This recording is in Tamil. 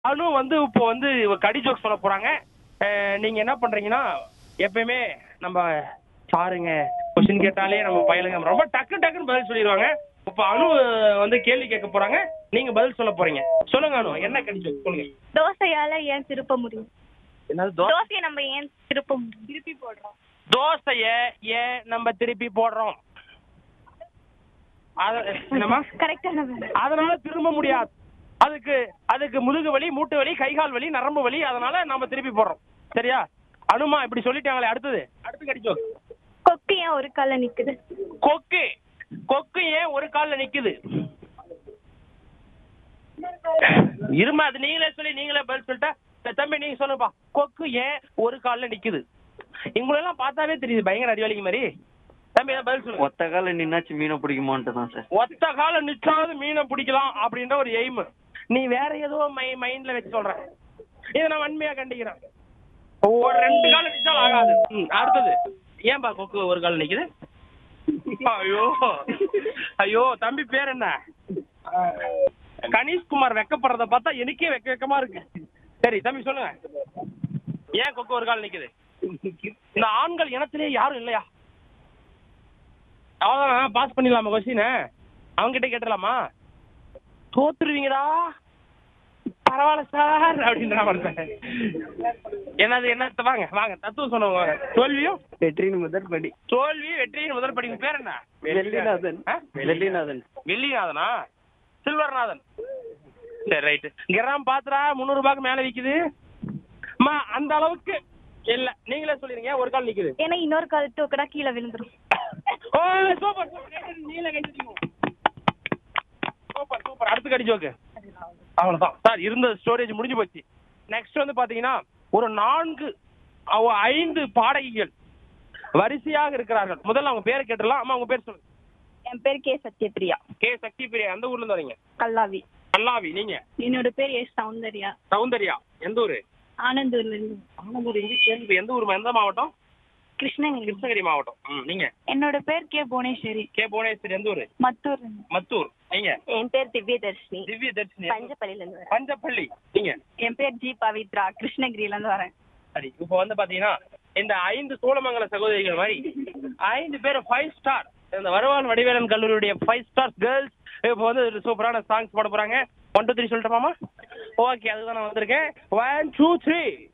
அனு வந்து இப்போ வந்து கடி ஜோக் சொல்ல போறாங்க அஹ், நீங்க என்ன பண்றீங்கன்னா எப்பயுமே நம்ம பாருங்க கொஸ்டின் கேட்டாலே நம்ம பயலுங்க ரொம்ப டக்கு டக்குன்னு பதில் சொல்லிடுவாங்க இப்போ அனு வந்து கேள்வி கேட்க போறாங்க நீங்க பதில் சொல்ல போறீங்க சொல்லுங்க அனு என்ன கடி ஜோக் சொல்லுங்க தோசையால ஏன் திருப்ப முடியும் என்னது தோசையை நம்ம ஏன் திருப்ப முடியும் திருப்பி போடுறோம் தோசைய ஏன் நம்ம திருப்பி போடுறோம் அத- என்னம்மா கரெக்டான அதனால திரும்ப முடியாது அதுக்கு அதுக்கு முதுகு வலி மூட்டு வலி கைகால் வலி நரம்பு வலி அதனால நாம திருப்பி போடுறோம் சரியா அனுமா இப்படி சொல்லிட்டாங்களே அடுத்தது அடுத்து கடிச்சோ கொக்கு ஏன் ஒரு கால்ல நிக்குது கொக்கு கொக்கு ஏன் ஒரு கால்ல நிக்குது இருமா அது நீங்களே சொல்லி நீங்களே பதில் சொல்லிட்டா சரி, தம்பி நீங்க சொல்லுப்பா கொக்கு ஏன் ஒரு கால்ல நிக்குது இவங்களெல்லாம் பார்த்தாவே தெரியுது பயங்கர அறிவாளிங்க மாதிரி தம்பி ஏதாவது பதில் சொல்லுங்க ஒத்த கால நின்னாச்சு மீனை பிடிக்குமான்ட்டு தான் சார் ஒத்த கால நிச்சாவது மீனை பிடிக்கலாம் அப்படின்ற ஒரு எய்ம் நீ வேற ஏதோ மை மைண்ட்ல வச்சு சொல்ற இதை நான் வன்மையா கண்டிக்கிறேன் ஒரு ரெண்டு கால நிச்சால் ஆகாது ம், அடுத்தது ஏன்பா கொக்கு ஒரு கால நிக்குது ஐயோ ஐயோ தம்பி பேர் என்ன கணேஷ்குமார் வெக்கப்படுறத பார்த்தா எனக்கே வெக்க வெக்கமா இருக்கு சரி தம்பி சொல்லுங்க ஏன் கொக்கு ஒரு கால் நிக்குது இந்த ஆண்கள் இனத்திலேயே யாரும் இல்லையா அவ்வளோதான் பாஸ் பண்ணிடலாமா கொஸ்டின் அவங்ககிட்ட கேட்டுடலாமா தோத்துருவீங்கடா பரவாயில்ல சார் அப்படின்ற மாதிரி தான். என்னது என்ன வாங்க வாங்க தத்துவம் சொல்லுங்க வாங்க தோல்வியும் வெற்றியின் முதல் படி தோல்வி வெற்றியின் முதல் படி உங்க பேர் என்ன வெள்ளிநாதன் ஆ? வெள்ளிநாதன் வெள்ளிநாதனா சில்வர்நாதன் சரி ரைட்டு கிராம் பாத்திரா முந்நூறு ரூபாய்க்கு மேல விக்குது அம்மா அந்த அளவுக்கு இல்ல நீங்களே சொல்லிருங்க ஒரு கால் நிக்குது ஏன்னா இன்னொரு கால் தூக்கடா கீழே விழுந்துரும் ஓ சூப்பர் சூப்பர் நீல கழிச்சிருக்கோம் சூப்பர் சூப்பர் அடுத்து கடி ஜோக்கு அவ்வளவுதான் சார் இருந்த ஸ்டோரேஜ் முடிஞ்சு போச்சு நெக்ஸ்ட் வந்து பாத்தீங்கன்னா ஒரு நான்கு அவ- ஐந்து பாடகிகள் வரிசையாக இருக்கிறார்கள் முதல்ல அவங்க பேரை கேட்டுடலாம் அம்மா உங்க பேர் சொல்லுங்க என் பேர் கே சத்யபிரியா கே சக்தி பிரியா எந்த ஊர்ல இருந்து வரீங்க கல்லாவி கல்லாவி நீங்க என்னோட பேர் எஸ் சௌந்தர்யா சௌந்தர்யா எந்த ஊரு ஆனந்தூர்ல இருந்து ஆனந்தூர் இங்கிலீஷ் கேள்வி எந்த ஊர் எந்த மாவட்டம் கிருஷ்ணகிரி கிருஷ்ணகிரி மாவட்டம் ம் நீங்க என்னோட பேர் கே புவனேஸ்வரி கே புவனேஸ்வரி எந்த ஊரு மத்தூர் மத்தூர் நீங்க என் பேர் திவ்யதர்ஷினி திவ்ய தர்ஷினி பஞ்சப்பள்ளியில இருந்து வரேன் பஞ்சப்பள்ளி நீங்க என் பேர் ஜி பவித்ரா கிருஷ்ணகிரியில இருந்து வரேன் சரி இப்போ வந்து பாத்தீங்கன்னா இந்த ஐந்து சோழமங்கல சகோதரிகள் மாதிரி ஐந்து பேர் ஃபைவ் ஸ்டார் இந்த வருவான் வடிவேலன் கல்லூரியுடைய ஃபைவ் ஸ்டார் கேர்ள்ஸ் இப்போ வந்து ஒரு சூப்பரான சாங்ஸ் பாட போறாங்க ஒன் டூ த்ரீ சொல்லட்டுமாமா ஓகே அதுதான் நான் வந்திருக்கேன் ஒன் டூ த்ரீ